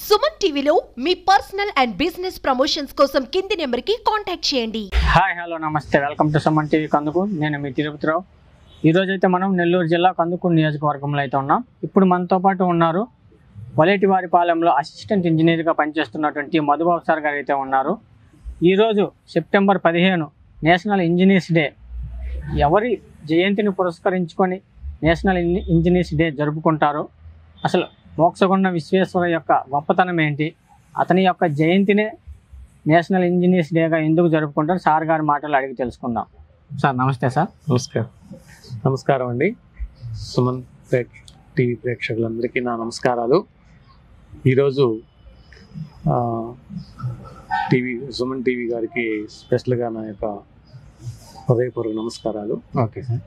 సుమన్ టీవీలో మీ personal and business promotions కోసం కింది నెంబర్కి కాంటాక్ట్ చేయండి హాయ్ హలో నమస్తే వెల్కమ్ టు సుమన్ టీవీ కందుకు నేను మీ తిరుపతిరావు ఈరోజు అయితే మనం నెల్లూరు జిల్లా కందుకూరు నియోజకవర్గంలో అయితే ఉన్నాం ఇప్పుడు మనతో పాటు ఉన్నారు వలేటివారిపాలెంలో అసిస్టెంట్ ఇంజనీర్గా పనిచేస్తున్నటువంటి మధుబాబు సార్ గారు అయితే ఉన్నారు ఈరోజు సెప్టెంబర్ పదిహేను నేషనల్ ఇంజనీర్స్ డే ఎవరి జయంతిని పురస్కరించుకొని నేషనల్ ఇన్- ఇంజనీర్స్ డే జరుపుకుంటారు అసలు మోక్షగుండ విశ్వేశ్వర యొక్క గొప్పతనం ఏంటి అతని యొక్క జయంతినే నేషనల్ ఇంజనీర్స్ డేగా ఎందుకు జరుపుకుంటారు సార్ గారి మాటలు అడిగి తెలుసుకుందాం సార్ నమస్తే సార్ నమస్కారం నమస్కారం అండి సుమన్ ప్రేక్ టీవీ ప్రేక్షకులందరికీ నా నమస్కారాలు ఈరోజు ఆ, టీవీ సుమన్ టీవీ గారికి స్పెషల్గా నా యొక్క హృదయపూర్వక నమస్కారాలు ఓకే సార్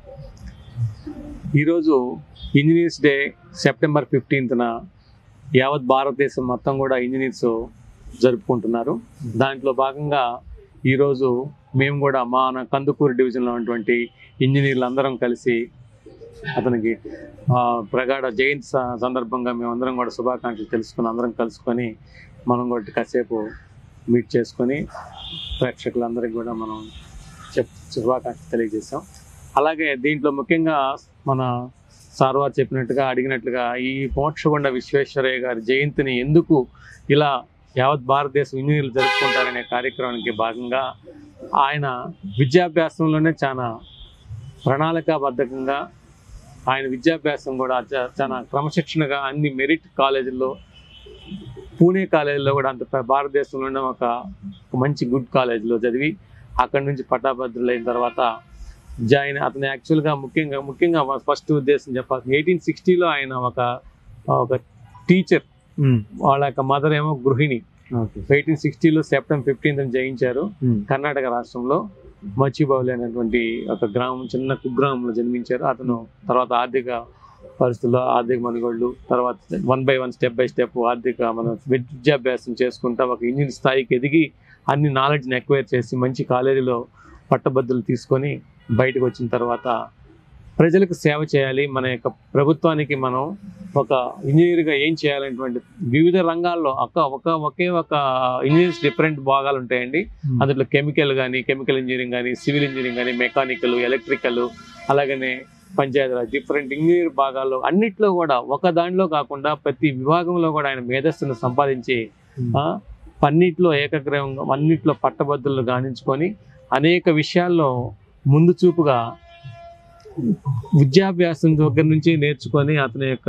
ఈరోజు ఇంజనీర్స్ డే సెప్టెంబర్ ఫిఫ్టీన్త్న యావత్ భారతదేశం మొత్తం కూడా ఇంజనీర్స్ జరుపుకుంటున్నారు దాంట్లో భాగంగా ఈరోజు మేము కూడా మా నా కందుకూరు డివిజన్లో ఉన్నటువంటి ఇంజనీర్లు అందరం కలిసి అతనికి ఆ, ప్రగాఢ జయంతి స- సందర్భంగా మేమందరం కూడా శుభాకాంక్షలు తెలుసుకుని అందరం కలుసుకొని మనం కూడా కాసేపు మీట్ చేసుకొని ప్రేక్షకులందరికీ కూడా మనం చెప్ శుభాకాంక్షలు తెలియజేసాం అలాగే దీంట్లో ముఖ్యంగా మన సార్ వారు చెప్పినట్టుగా అడిగినట్లుగా ఈ మోక్షగుండ విశ్వేశ్వరయ్య గారి జయంతిని ఎందుకు ఇలా యావత్ భారతదేశం ఇంజనీర్లు జరుపుకుంటారనే కార్యక్రమానికి భాగంగా ఆయన విద్యాభ్యాసంలోనే చాలా ప్రణాళికాబద్ధంగా ఆయన విద్యాభ్యాసం కూడా చా- చాలా క్రమశిక్షణగా అన్ని మెరిట్ కాలేజీల్లో పూణే కాలేజీలో కూడా అంత ప్ర- భారతదేశంలోనే ఒక ఒక మంచి గుడ్ కాలేజీలో చదివి అక్కడి నుంచి పట్టాభద్రులైన తర్వాత జాయిన్ అతను యాక్చువల్గా ముఖ్యంగా ముఖ్యంగా ఫస్ట్ ఉద్దేశం చెప్పాలి ఎయిటీన్ సిక్స్టీలో ఆయన ఒక ఒక టీచర్ వాళ్ళ యొక్క మదర్ ఏమో గృహిణి ఓకే ఎయిటీన్ సిక్స్టీలో సెప్టెంబర్ ఫిఫ్టీన్త్ జయించారు కర్ణాటక రాష్ట్రంలో మచ్చిబావులి అనేటువంటి ఒక గ్రామం చిన్న కుగ్రామంలో జన్మించారు అతను తర్వాత ఆర్థిక పరిస్థితుల్లో ఆర్థిక మనుగోళ్ళు తర్వాత one by one step by step ఆర్థిక మన విద్యాభ్యాసం చేసుకుంటా ఒక ఇంజిన్ స్థాయికి ఎదిగి అన్ని నాలెడ్జ్ని ఎక్వైర్ చేసి మంచి కాలేజీలో పట్టభద్రులు తీసుకొని బయటకు వచ్చిన తర్వాత ప్రజలకు సేవ చేయాలి మన యొక్క ప్రభుత్వానికి మనం ఒక ఇంజనీర్గా ఏం చేయాలనేటువంటి వివిధ రంగాల్లో ఒక ఒక ఒకే ఒక ఇంజనీర్స్ డిఫరెంట్ భాగాలు ఉంటాయండి అందులో కెమికల్ కానీ కెమికల్ ఇంజనీరింగ్ కానీ సివిల్ ఇంజనీరింగ్ కానీ మెకానికల్ ఎలక్ట్రికల్ అలాగనే పంచాయతీరాజ్ డిఫరెంట్ ఇంజనీర్ భాగాల్లో అన్నిట్లో కూడా ఒక దానిలో కాకుండా ప్రతి విభాగంలో కూడా ఆయన మేధస్సును సంపాదించి ఆ, అన్నిట్లో ఏకగ్రీవంగా అన్నిట్లో పట్టభద్రులు గానించుకొని అనేక విషయాల్లో ముందు చూపుగా విద్యాభ్యాసం దగ్గర నుంచి నేర్చుకొని అతని యొక్క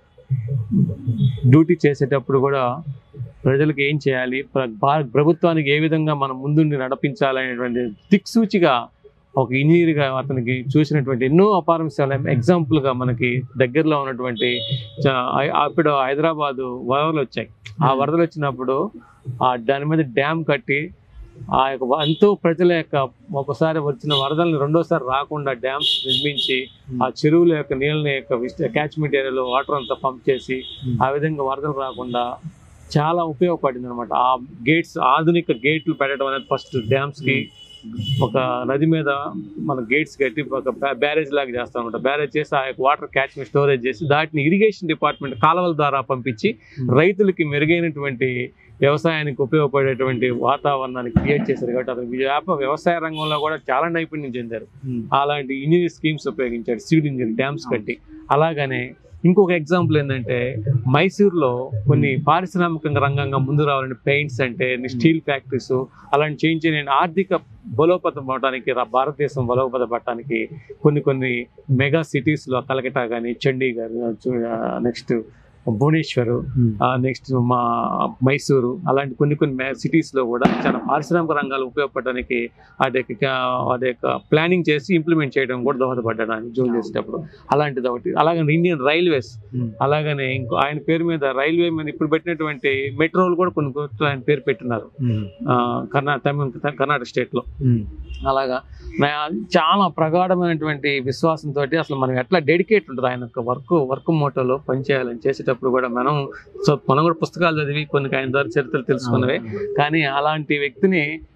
డ్యూటీ చేసేటప్పుడు కూడా ప్రజలకు ఏం చేయాలి ప్ర- భా- ప్రభుత్వానికి ఏ విధంగా మనం ముందుండి నడిపించాలనేటువంటి దిక్సూచిగా ఒక ఇంజనీర్గా అతనికి చూసినటువంటి ఎన్నో అపారమిశాలు ఎగ్జాంపుల్గా మనకి దగ్గరలో ఉన్నటువంటి చ- ఐ- అప్పుడు హైదరాబాదు వరదలు వచ్చాయి ఆ వరదలు వచ్చినప్పుడు ఆ దాని మీద డ్యామ్ కట్టి ఆ యొక్క వ- ఎంతో ప్రజల యొక్క ఒకసారి వచ్చిన వరదల్ని రెండోసారి రాకుండా డ్యామ్స్ నిర్మించి ఆ చెరువుల యొక్క నీళ్ళని యొక్క క్యాచ్మెంట్ ఏరియాలో వాటర్ అంతా పంప్ చేసి ఆ విధంగా వరదలు రాకుండా చాలా ఉపయోగపడింది అనమాట ఆ గేట్స్ ఆధునిక గేట్లు పెట్టడం అనేది ఫస్ట్ డ్యామ్స్ కి ఒక నది మీద మన గేట్స్ కట్టి ఒక బ్యారేజ్ లాగా చేస్తాం అనమాట బ్యారేజ్ చేసి ఆ యొక్క వాటర్ క్యాచ్మెంట్ స్టోరేజ్ చేసి దాటిని ఇరిగేషన్ డిపార్ట్మెంట్ కాలువల ద్వారా పంపించి రైతులకి మెరుగైనటువంటి వ్యవసాయానికి ఉపయోగపడేటువంటి వాతావరణాన్ని క్రియేట్ చేశారు కాబట్టి అతను వ్యాప వ్యవసాయ రంగంలో కూడా చాలా నైపుణ్యం చెందారు అలాంటి ఇంజనీరింగ్ స్కీమ్స్ ఉపయోగించాడు సివిల్ ఇంజనీరింగ్ డ్యామ్స్ కట్టి అలాగనే ఇంకొక ఎగ్జాంపుల్ ఏంటంటే మైసూర్లో కొన్ని పారిశ్రామిక రంగంగా ముందు రావాలని పెయింట్స్ అంటే స్టీల్ ఫ్యాక్టరీస్ అలాంటి చేంజ్ నేను ఆర్థిక బలోపతం అవడానికి రా- భారతదేశం బలోపత పడటానికి కొన్ని కొన్ని మెగా సిటీస్లో కలకటా కానీ చండీగఢ్ నెక్స్ట్ భువనేశ్వర్ నెక్స్ట్ మా మైసూరు అలాంటి కొన్ని కొన్ని cities లో కూడా చాలా పారిశ్రామిక రంగాలు ఉపయోగపడడానికి వాటి యొక్క వాటి యొక్క ప్లానింగ్ చేసి ఇంప్లిమెంట్ చేయడం కూడా దోహదపడ్డాడు ఆయన జూన్ చేసేటప్పుడు అలాంటిది ఒకటి అలాగే ఇండియన్ రైల్వేస్ అలాగనే ఇంకో ఆయన పేరు మీద రైల్వే మీద ఇప్పుడు పెట్టినటువంటి మెట్రోలు కూడా కొన్ని కొన్ని ఆయన పేరు పెట్టినారు ఆ, కర్ణా తమిళ కర్ణాటక స్టేట్లో అలాగా నా- చాలా ప్రగాఢమైనటువంటి విశ్వాసంతో అసలు మనం ఎట్లా డెడికేట్ ఉంటుంది ఆయన యొక్క వర్క్ వర్క్ మోటోలో పనిచేయాలని చేసేటప్పుడు కూడా మనం సో మనం కూడా పుస్తకాలు చదివి కొన్ని ఆయన ద్వారా చరిత్రలు తెలుసుకున్నవే కానీ అలాంటి వ్యక్తిని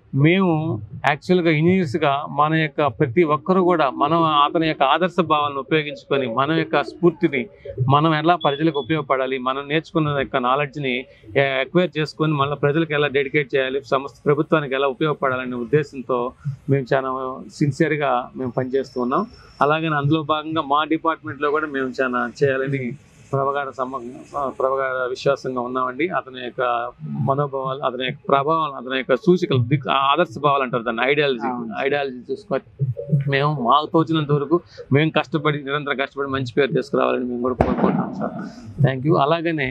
మేము యాక్చువల్గా ఇంజనీర్స్గా మన యొక్క ప్రతి ఒక్కరు కూడా మనం అతని యొక్క ఆదర్శ భావాలను ఉపయోగించుకొని మన యొక్క స్ఫూర్తిని మనం ఎలా ప్రజలకు ఉపయోగపడాలి మనం నేర్చుకున్న యొక్క నాలెడ్జ్ని ఎక్వైర్ చేసుకొని మళ్ళీ ప్రజలకు ఎలా డెడికేట్ చేయాలి సంస్థ ప్రభుత్వానికి ఎలా ఉపయోగపడాలనే ఉద్దేశంతో మేము చాలా సిన్సియర్గా మేము పనిచేస్తూ ఉన్నాం అలాగే అందులో భాగంగా మా డిపార్ట్మెంట్లో కూడా మేము చాలా చేయాలని ప్రభగాఢ సమ ప్రభగాఢ విశ్వాసంగా ఉన్నామండి అతని యొక్క మనోభావాలు అతని యొక్క ప్రభావాలు అతని యొక్క సూచికలు దిక్ ఆదర్శ భావాలు అంటారు దాన్ని ఐడియాలజీ అవును. ఐడియాలజీ చూసుకొని మేము మాకు తోచినంత వరకు మేము కష్టపడి నిరంతరం కష్టపడి మంచి పేరు తీసుకురావాలని మేము కూడా కోరుకుంటున్నాం సార్ థ్యాంక్ యూ అలాగనే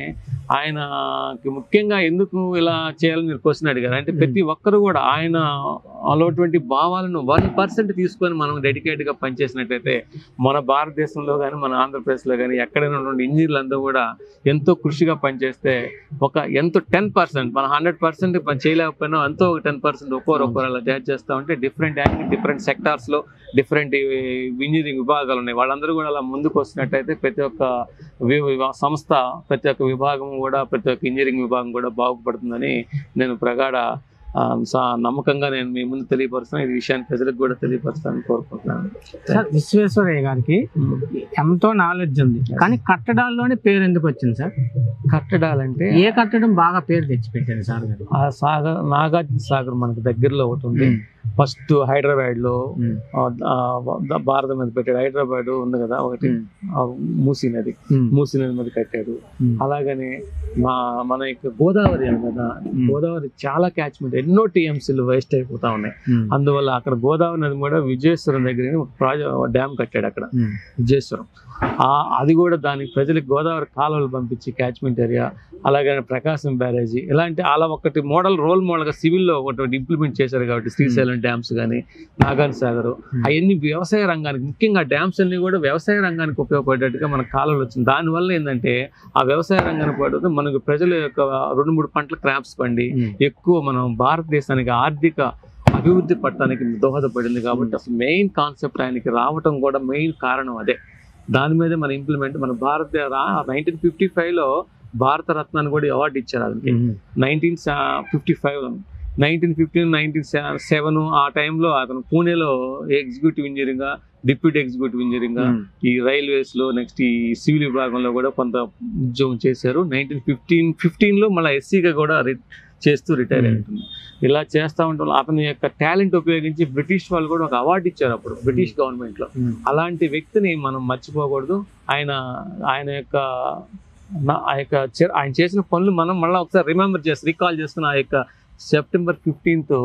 ఆయనకి ముఖ్యంగా ఎందుకు ఇలా చేయాలని మీరు క్వశ్చన్ అడిగారు అంటే ప్రతి ఒక్కరు కూడా ఆయన అలటువంటి భావాలను వన్ పర్సెంట్ తీసుకొని మనం డెడికేట్గా పనిచేసినట్టయితే మన భారతదేశంలో కానీ మన ఆంధ్రప్రదేశ్లో కానీ ఎక్కడైనా ఉన్నటువంటి ఇంజనీర్లు అందరూ కూడా ఎంతో కృషిగా పనిచేస్తే ఒక ఎంతో టెన్ పర్సెంట్ మన హండ్రెడ్ పర్సెంట్ పని చేయలేకపోయినా ఎంతో ఒక టెన్ పర్సెంట్ ఒక్కోరు ఒక్కోరు అలా జాడ్ చేస్తూ ఉంటే డిఫరెంట్ యాంగిల్ డిఫరెంట్ సెక్టార్స్లో డిఫరెంట్ ఇంజనీరింగ్ విభాగాలు ఉన్నాయి వాళ్ళందరూ కూడా అలా ముందుకు వస్తున్నట్టయితే ప్రతి ఒక్క వి- వి- సంస్థ ప్రతి ఒక్క విభాగం కూడా ప్రతి ఒక్క ఇంజనీరింగ్ విభాగం కూడా బాగుపడుతుందని నేను ప్రగాఢ ఆ, సా- నమ్మకంగా నేను మీ ముందు తెలియపరుస్తాను ఈ విషయాన్ని ప్రజలకు కూడా తెలియపరుస్తానని కోరుకుంటున్నాను సార్ విశ్వేశ్వరయ్య గారికి ఎంతో నాలెడ్జ్ ఉంది కానీ కట్టడాల్లోనే పేరు ఎందుకు వచ్చింది సార్ కట్టడాలంటే ఏ కట్టడం బాగా పేరు తెచ్చిపెట్టింది సార్ గారు ఆ సాగర్ నాగార్జున సాగర్ మనకు దగ్గరలో ఒకటి ఉంది ఫస్ట్ హైదరాబాద్ లో ఆ, ఆ, ద- భారతం మీద పెట్టాడు హైదరాబాద్ ఉంది కదా ఒకటి ఆ, మూసీ నది మూసీ నది మీద కట్టాడు అలాగనే మా మన యొక్క గోదావరి ఉంది కదా గోదావరి చాలా క్యాచ్మెంట్ ఎన్నో టీఎంసీలు వేస్ట్ అయిపోతా ఉన్నాయి అందువల్ల అక్కడ గోదావరి నది కూడా విజయేశ్వరం దగ్గర ఒక ప్రాజెక్ట్ డ్యామ్ కట్టాడు అక్కడ విజయేశ్వరం ఆ అది కూడా దానికి ప్రజలకు గోదావరి కాలువలు పంపించి క్యాచ్మెంట్ ఏరియా అలాగే ప్రకాశం బ్యారేజీ ఇలాంటి అలా ఒకటి మోడల్ రోల్ మోడల్గా సివిల్లో ఒకటి ఇంప్లిమెంట్ చేశారు కాబట్టి శ్రీశైలం డ్యామ్స్ కానీ నాగాన్ సాగర్ అవన్నీ వ్యవసాయ రంగానికి ముఖ్యంగా డ్యామ్స్ అన్ని కూడా వ్యవసాయ రంగానికి ఉపయోగపడేట్టుగా మన కాలువలు వచ్చింది దానివల్ల ఏంటంటే ఆ వ్యవసాయ రంగానికి పడితే మనకు ప్రజల యొక్క రెండు మూడు పంటల క్రాప్స్ పండి ఎక్కువ మనం భారతదేశానికి ఆర్థిక అభివృద్ధి పట్టడానికి దోహదపడింది కాబట్టి అసలు మెయిన్ కాన్సెప్ట్ ఆయనకి రావటం కూడా మెయిన్ కారణం అదే దాని మీదే మన ఇంప్లిమెంట్ మన భారత నైన్టీన్ ఫిఫ్టీ ఫైవ్లో భారత రత్నాన్ని కూడా అవార్డు ఇచ్చారు అతనికి nineteen fifty five nineteen fifteen nineteen seven ఆ టైంలో అతను పూణేలో executive engineering deputy executive engineering ఈ రైల్వేస్ లో నెక్స్ట్ ఈ సివిల్ విభాగంలో కూడా కొంత ఉద్యోగం చేశారు నైన్టీన్ ఫిఫ్టీన్ ఫిఫ్టీన్ లో మళ్ళీ ఎస్సీగా కూడా రి- చేస్తూ రిటైర్ Hmm. అవుతుంది ఇలా చేస్తా ఉండడం అతని యొక్క టాలెంట్ ఉపయోగించి బ్రిటిష్ వాళ్ళు కూడా ఒక అవార్డు ఇచ్చారు అప్పుడు బ్రిటిష్ గవర్నమెంట్ లో అలాంటి వ్యక్తిని మనం మర్చిపోకూడదు ఆయన ఆయన యొక్క నా- ఆ యొక్క చే- ఆయన చేసిన పనులు మనం మళ్ళీ ఒకసారి రిమెంబర్ చేసి రికాల్ చేసుకుని ఆ యొక్క సెప్టెంబర్ ఫిఫ్టీన్త్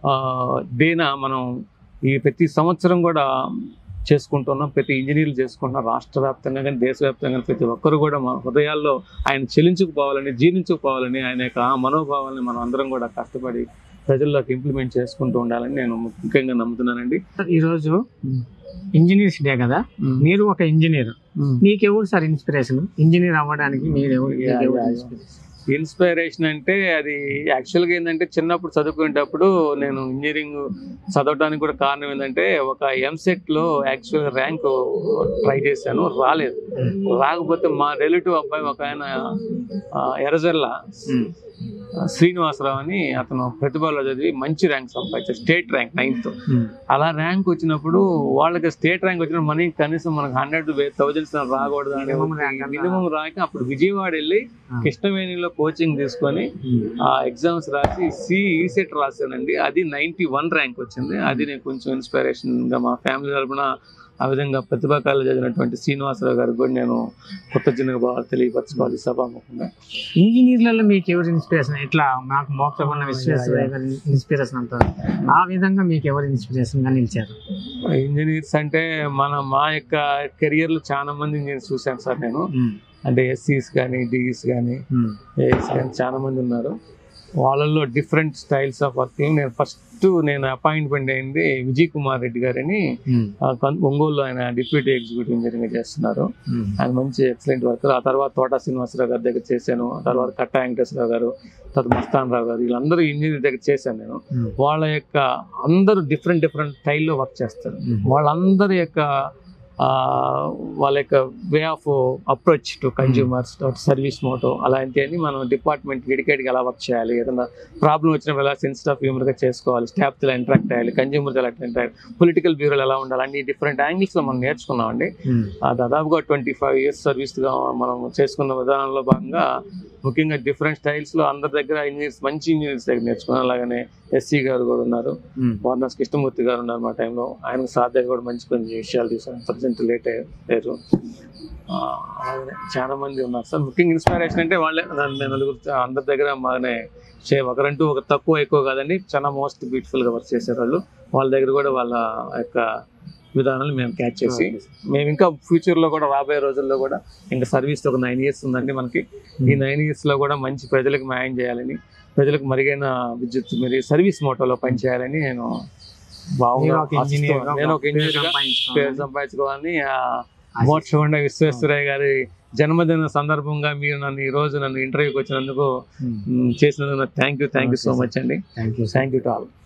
డేన మనం ఈ ప్రతి సంవత్సరం కూడా చేసుకుంటున్నాం ప్రతి ఇంజనీర్లు చేసుకుంటున్నాం రాష్ట్ర వ్యాప్తంగా కానీ దేశవ్యాప్తంగా కానీ ప్రతి ఒక్కరు కూడా మన హృదయాల్లో ఆయన చెలించుకుపోవాలని జీర్ణించుకుపోవాలని ఆయన యొక్క ఆ మనోభావాలని మనం అందరం కూడా కష్టపడి ప్రజల్లోకి ఇంప్లిమెంట్ చేసుకుంటూ ఉండాలని నేను ముఖ్యంగా నమ్ముతున్నానండి ఈ రోజు ఇంజనీర్స్ డే కదా మీరు ఒక ఇంజనీర్ మీకెవరు సార్ ఇన్స్పిరేషన్ ఇంజనీర్ అవ్వడానికి మీరు ఎవరు Yeah, మీకెవరు yeah, yeah. inspiration? ఇన్స్పైరేషన్ అంటే అది యాక్చువల్గా ఏంటంటే చిన్నప్పుడు చదువుకునేటప్పుడు నేను ఇంజనీరింగ్ చదవడానికి కూడా కారణం ఏంటంటే ఒక ఎంసెట్ లో యాక్చువల్ ర్యాంక్ ట్రై చేశాను రాలేదు రాకపోతే మా రిలేటివ్ అబ్బాయి ఒక ఆయన ఆ, ఎర్రజల్ల Hmm. శ్రీనివాసరావు అని అతను ప్రతిభలో చదివి మంచి ర్యాంక్ సంపాదించారు స్టేట్ ర్యాంక్ నైన్త్ Hmm. అలా ర్యాంక్ వచ్చినప్పుడు వాళ్ళకి స్టేట్ ర్యాంక్ వచ్చిన మనీ కనీసం మనకు హండ్రెడ్ థౌజండ్స్ రాకూడదు అని Minimum rank అన్నా. మినిమం రాక అప్పుడు విజయవాడ వెళ్ళి Ah. కృష్ణవేణిలో కోచింగ్ తీసుకొని Hmm. ఆ ఎగ్జామ్స్ రాసి సి ఈసెట్ రాశానండి అది నైంటీ వన్ ర్యాంక్ వచ్చింది అది నేను కొంచెం ఇన్స్పిరేషన్ గా మా ఫ్యామిలీ తరపున ఆ విధంగా ప్రతిభా కాలేజ్ చదివినటువంటి శ్రీనివాసరావు గారికి కూడా నేను కొత్త చిన్న బాగా తెలియపరచుకోవాలి సభాముఖంగా ఇంజనీర్లలో మీకు ఎవరు ఇన్స్పిరేషన్ ఇట్లా మాకు మోక్షకున్న విశ్వేశ్వరయ్య గారి ఇన్స్పిరేషన్ అంటారు ఆ విధంగా మీకు ఎవరు ఇన్స్పిరేషన్ గా నిలిచారు ఇంజనీర్స్ అంటే మన మా యొక్క కెరియర్ లో చాలా మంది ఇంజనీర్స్ చూశాను సార్ నేను అంటే ఎస్సీస్ కానీ డిఈస్ కానీ ఏఎస్ కానీ చాలా మంది ఉన్నారు వాళ్ళల్లో డిఫరెంట్ స్టైల్స్ ఆఫ్ వర్క్ నేను ఫస్ట్ నేను అపాయింట్మెంట్ అయింది విజయ్ కుమార్ రెడ్డి గారని ఆ, కన్- ఒంగోలులో ఆయన డిప్యూటీ ఎగ్జిక్యూటివ్ ఇంజనీరింగ్ చేస్తున్నారు ఆయన మంచి ఎక్సలెంట్ వర్కర్ ఆ తర్వాత తోట శ్రీనివాసరావు గారి దగ్గర చేశాను ఆ తర్వాత కట్టా వెంకటేశ్వరరావు గారు తర్వాత మస్తాన్ రావు గారు వీళ్ళందరూ ఇంజనీర్ దగ్గర చేశాను నేను వాళ్ళ యొక్క అందరూ డిఫరెంట్ డిఫరెంట్ స్టైల్లో వర్క్ చేస్తారు వాళ్ళందరి యొక్క ఆ, వాళ్ళ యొక్క way of approach to consumers service motto అలాంటివన్నీ మనం డిపార్ట్మెంట్ డెడికేట్గా ఎలా వర్క్ చేయాలి ఏదైనా ప్రాబ్లం వచ్చినప్పుడు ఎలా సెన్స్ ఆఫ్ హ్యూమర్గా చేసుకోవాలి స్టాఫ్తో ఎలా ఇంటరాక్ట్ అయ్యాలి కన్జ్యూమర్తో ఎలా ఇంటరాక్ట్ పొలిటికల్ బ్యూరోలు ఎలా ఉండాలి అన్ని డిఫరెంట్ యాంగిల్స్లో మనం నేర్చుకున్నామండి ఆ దాదాపుగా ట్వంటీ ఫైవ్ ఇయర్స్ సర్వీస్గా మనం చేసుకున్న విధానంలో భాగంగా ముఖ్యంగా డిఫరెంట్ స్టైల్స్లో అందరి దగ్గర ఇంజనీర్స్ మంచి ఇంజనీర్స్ దగ్గర నేర్చుకున్నాం అలాగనే ఎస్సీ గారు కూడా ఉన్నారు వారణాసి కృష్ణమూర్తి గారు ఉన్నారు మా టైంలో ఆయన సార్ దగ్గర కూడా మంచి కొన్ని విషయాలు తీసుకున్నాం ప్రజెంట్ లేట్ అయ్యారు ఆ, అలాగనే చాలా మంది ఉన్నారు సార్ ముఖ్యంగా ఇన్స్పిరేషన్ అంటే వాళ్ళే నన్ను నలుగురు అందరి దగ్గర మానే సేమ్ ఒకరంటూ ఒక తక్కువ ఎక్కువ కాదండి చాలా మోస్ట్ బ్యూటిఫుల్గా వర్క్ చేశారు వాళ్ళు వాళ్ళ దగ్గర కూడా వాళ్ళ యొక్క విధానాలు మేము క్యాచ్ చేసి మేము ఇంకా ఫ్యూచర్లో కూడా రాబోయే రోజుల్లో కూడా ఇంకా సర్వీస్ ఒక నైన్ ఇయర్స్ ఉందండి మనకి ఈ నైన్ ఇయర్స్లో కూడా మంచి ప్రజలకు న్యాయం చేయాలని ప్రజలకు మెరుగైన విద్యుత్ మరి సర్వీస్ మోటోలో పనిచేయాలని నేను బాగుంది నేను ఒక engineer గా నేను ఒక ఇంజనీర్ గా సంపాదించుకోవాలి. పేరు సంపాదించుకోవాలని ఆ, మోక్షగుండ విశ్వేశ్వరయ్య గారి జన్మదిన సందర్భంగా మీరు నన్ను ఈ రోజు నన్ను ఇంటర్వ్యూకి వచ్చినందుకు మ్, చేసినందుకు thank you thank you so Okay, much అండి thank you thank you to all